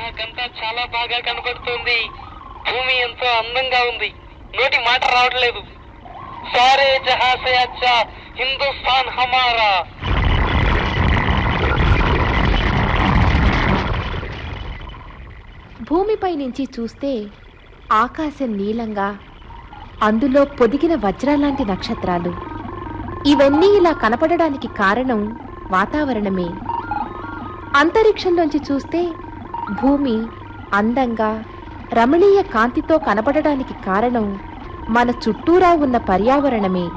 నాకంతా చాలా బాగా కనపడుతుంది భూమి ఎంతో అందంగా ఉంది నోటి మాట రావట్లేదు సారే జహా సే అచ్చా హిందుస్థాన్ హమారా భూమిపై నుంచి చూస్తే ఆకాశం నీలంగా అందులో పొదిగిన వజ్రాలాంటి నక్షత్రాలు ఇవన్నీ ఇలా కనపడడానికి కారణం వాతావరణమే అంతరిక్షంలోంచి చూస్తే భూమి అందంగా రమణీయ కాంతితో కనపడడానికి కారణం మన చుట్టూరా ఉన్న పర్యావరణమే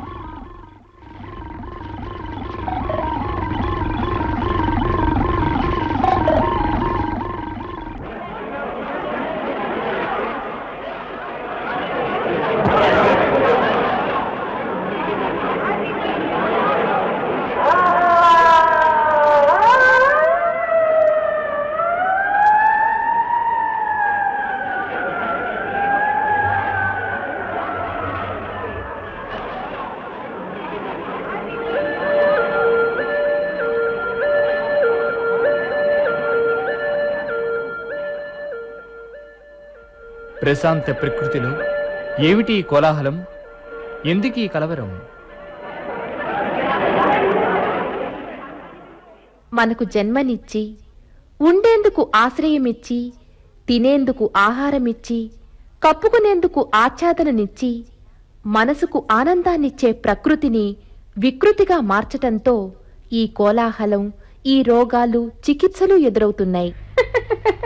ప్రశాంత ప్రకృతిలో ఏమిటి ఈ కోలాహలం ఎందుకు ఈ కలవరం మనకు జన్మనిచ్చి ఉండేందుకు ఆశ్రయమిచ్చి తినేందుకు ఆహారమిచ్చి కప్పుకునేందుకు ఆచ్ఛాదననిచ్చి మనసుకు ఆనందాన్నిచ్చే ప్రకృతిని వికృతిగా మార్చటంతో ఈ కోలాహలం ఈ రోగాలు చికిత్సలు ఎదురవుతున్నాయి